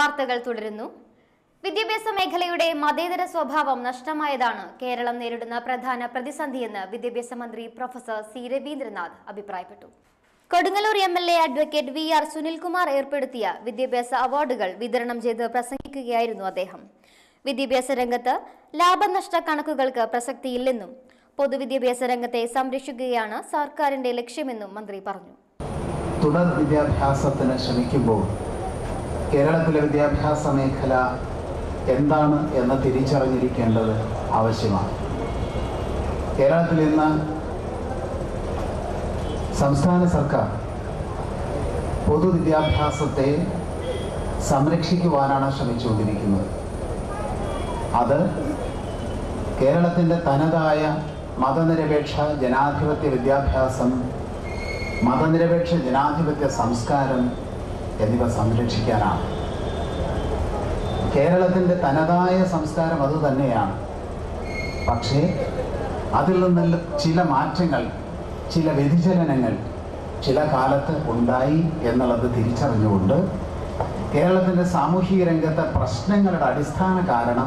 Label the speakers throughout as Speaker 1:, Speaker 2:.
Speaker 1: വാർത്തകൾ തുടരുന്നു വിദ്യാഭ്യാസ മേഖലയുടെ മതേതര സ്വഭാവം നഷ്ടമായതാണ് കേരളം നേരിടുന്ന പ്രധാന പ്രതിസന്ധിയെന്ന് വിദ്യാഭ്യാസ മന്ത്രി പ്രൊഫസർ സി രവീന്ദ്രനാഥ് അഭിപ്രായപ്പെട്ടു Kodungallur M L A advocate V R Sunilkumar ഏർപ്പെടുത്തിയ വിദ്യാഭ്യാസ അവാർഡുകൾ വിതരണം ചെയ്ത് പ്രസംഗിക്കുകയായിരുന്നു അദ്ദേഹം വിദ്യാഭ്യാസ രംഗത്ത് ലാഭനഷ്ട കണക്കുകൾക്ക് പ്രസക്തിയില്ലെന്നും പൊതുവിദ്യാഭ്യാസ രംഗത്തെ സംരക്ഷിക്കുകയാണ് സർക്കാരിന്റെ ലക്ഷ്യമെന്നും മന്ത്രി പറഞ്ഞു
Speaker 2: തുടർ വിദ്യാഭ്യാസത്തിന് ശ്രമിക്കുമ്പോൾ കേരളത്തിലെ വിദ്യാഭ്യാസ മേഖല എന്താണ് എന്ന് തിരിച്ചറിഞ്ഞിരിക്കേണ്ടത് ആവശ്യമാണ് കേരളത്തിൽ ഇന്ന് സംസ്ഥാന സർക്കാർ പൊതുവിദ്യാഭ്യാസത്തെ സംരക്ഷിക്കുവാനാണ് ശ്രമിച്ചുകൊണ്ടിരിക്കുന്നത് അത് കേരളത്തിൻ്റെ തനതായ മതനിരപേക്ഷ ജനാധിപത്യ വിദ്യാഭ്യാസം മതനിരപേക്ഷ ജനാധിപത്യ സംസ്കാരം എന്നിവ സംരക്ഷിക്കാനാണ് കേരളത്തിൻ്റെ തനതായ സംസ്കാരം അതുതന്നെയാണ് പക്ഷേ അതിൽ നിന്നുള്ള ചില മാറ്റങ്ങൾ ചില വ്യതിചലനങ്ങൾ ചില കാലത്ത് ഉണ്ടായി എന്നുള്ളത് തിരിച്ചറിഞ്ഞുകൊണ്ട് കേരളത്തിൻ്റെ സാമൂഹിക രംഗത്തെ പ്രശ്നങ്ങളുടെ അടിസ്ഥാന കാരണം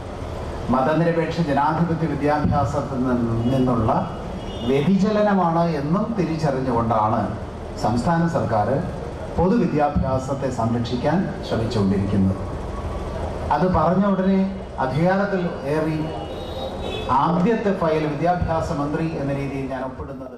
Speaker 2: മതനിരപേക്ഷ ജനാധിപത്യ വിദ്യാഭ്യാസത്തിൽ നിന്ന് നിന്നുള്ള വ്യതിചലനമാണ് എന്നും തിരിച്ചറിഞ്ഞുകൊണ്ടാണ് സംസ്ഥാന സർക്കാർ പൊതുവിദ്യാഭ്യാസത്തെ സംരക്ഷിക്കാൻ ശ്രമിച്ചുകൊണ്ടിരിക്കുന്നത് അത് പറഞ്ഞ ഉടനെ അധികാരത്തിൽ ഏറി ആദ്യത്തെ ഫയൽ വിദ്യാഭ്യാസ മന്ത്രി എന്ന രീതിയിൽ ഞാൻ ഒപ്പിടുന്നത്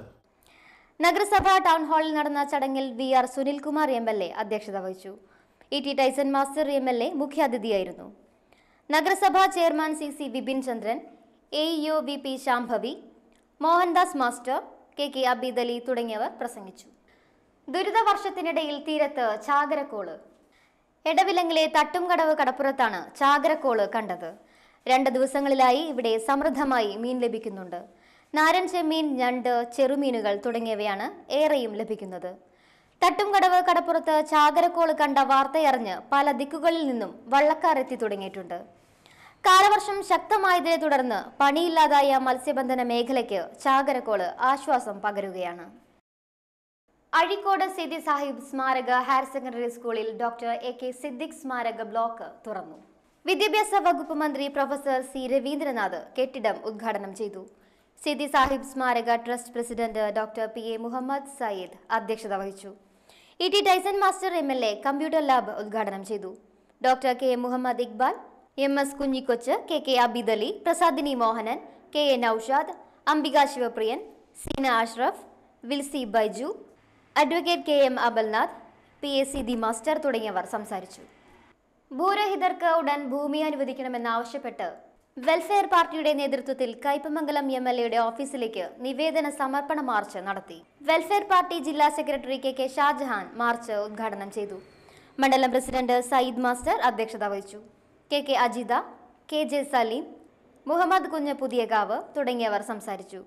Speaker 1: നഗരസഭ ടൗൺ ഹാളിൽ നടന്ന ചടങ്ങിൽ V R Sunilkumar M L A അധ്യക്ഷത വഹിച്ചു E T Tyson master M L A മുഖ്യാതിഥിയായിരുന്നു നഗരസഭാ chairman C C Vipin Chandran A E O V P Shambhavi Mohandas master K K Abid Ali തുടങ്ങിയവർ പ്രസംഗിച്ചു ദുരിതവർഷത്തിനിടയിൽ തീരത്ത് ചാകരക്കോള് എടവിലങ്ങിലെ തട്ടുംകടവ് കടപ്പുറത്താണ് ചാകരക്കോള് കണ്ടത് രണ്ട് ദിവസങ്ങളിലായി ഇവിടെ സമൃദ്ധമായി മീൻ ലഭിക്കുന്നുണ്ട് നാരൻ ചെമ്മീൻ ഞണ്ട് ചെറുമീനുകൾ തുടങ്ങിയവയാണ് ഏറെയും ലഭിക്കുന്നത് തട്ടുംകടവ് കടപ്പുറത്ത് ചാകരക്കോള് കണ്ട വാർത്തയറിഞ്ഞ് പല ദിക്കുകളിൽ നിന്നും വള്ളക്കാർ എത്തി തുടങ്ങിയിട്ടുണ്ട് കാലവർഷം ശക്തമായതിനെ തുടർന്ന് പണിയില്ലാതായ മത്സ്യബന്ധന മേഖലയ്ക്ക് ചാകരക്കോള് ആശ്വാസം പകരുകയാണ് അഴീക്കോട് സിദ്ദി സാഹിബ് സ്മാരക ഹയർ സെക്കൻഡറി സ്കൂളിൽ ഡോക്ടർ എ കെ സിദ്ദിഖ് സ്മാരക ബ്ലോക്ക് തുറന്നു വിദ്യാഭ്യാസ വകുപ്പ് മന്ത്രി പ്രൊഫസർ സി രവീന്ദ്രനാഥ് കെട്ടിടം ഉദ്ഘാടനം ചെയ്തു സിദ്ദി സാഹിബ് സ്മാരക trust president doctor P A Muhammad Sayyid അധ്യക്ഷത വഹിച്ചു E T Tyson master M L A computer lab ഉദ്ഘാടനം ചെയ്തു doctor K M Muhammad Iqbal M S Kunjikochu K K Abid Ali Prasadini Mohanan K A Noushad Ambika Sivapriyan Seena Ashraf Wilsy Baiju advocate K M Abalnath P S C ദി master തുടങ്ങിയവർ സംസാരിച്ചു ഭൂരഹിതർക്ക് ഉടൻ ഭൂമി അനുവദിക്കണമെന്നാവശ്യപ്പെട്ട് വെൽഫെയർ പാർട്ടിയുടെ നേതൃത്വത്തിൽ കയ്പമംഗലം എം എൽ എയുടെ ഓഫീസിലേക്ക് നിവേദന സമർപ്പണ മാർച്ച് നടത്തി വെൽഫെയർ പാർട്ടി ജില്ലാ secretary K K Shajahan march ഉദ്ഘാടനം ചെയ്തു മണ്ഡലം പ്രസിഡന്റ് സയ്യിദ് മാസ്റ്റർ അധ്യക്ഷത വഹിച്ചു K K Ajitha K J Saleem Muhammad Kunju Puthiyakavu തുടങ്ങിയവർ സംസാരിച്ചു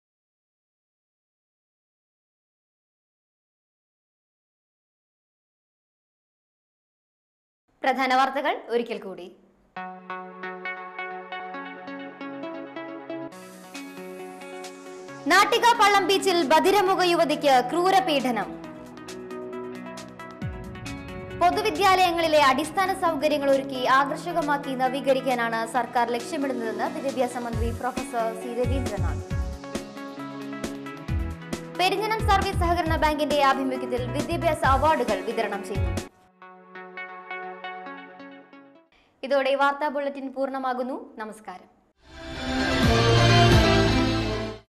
Speaker 1: പ്രധാന വാർത്തകൾ ഒരിക്കൽ കൂടി നാട്ടിക പള്ളം ബീച്ചിൽ ബധിരമുഖ യുവതിക്ക് ക്രൂരപീഡനം പൊതുവിദ്യാലയങ്ങളിലെ അടിസ്ഥാന സൗകര്യങ്ങൾ ഒരുക്കി ആകർഷകമാക്കി നവീകരിക്കാനാണ് സർക്കാർ ലക്ഷ്യമിടുന്നതെന്ന് വിദ്യാഭ്യാസ മന്ത്രി professor C Raveendranath Perinjanam service സഹകരണ ബാങ്കിന്റെ ആഭിമുഖ്യത്തിൽ വിദ്യാഭ്യാസ അവാർഡുകൾ വിതരണം ചെയ്തു ഇതോടെ വാർത്താ ബുള്ളറ്റിൻ പൂർണ്ണമാകുന്നു നമസ്കാരം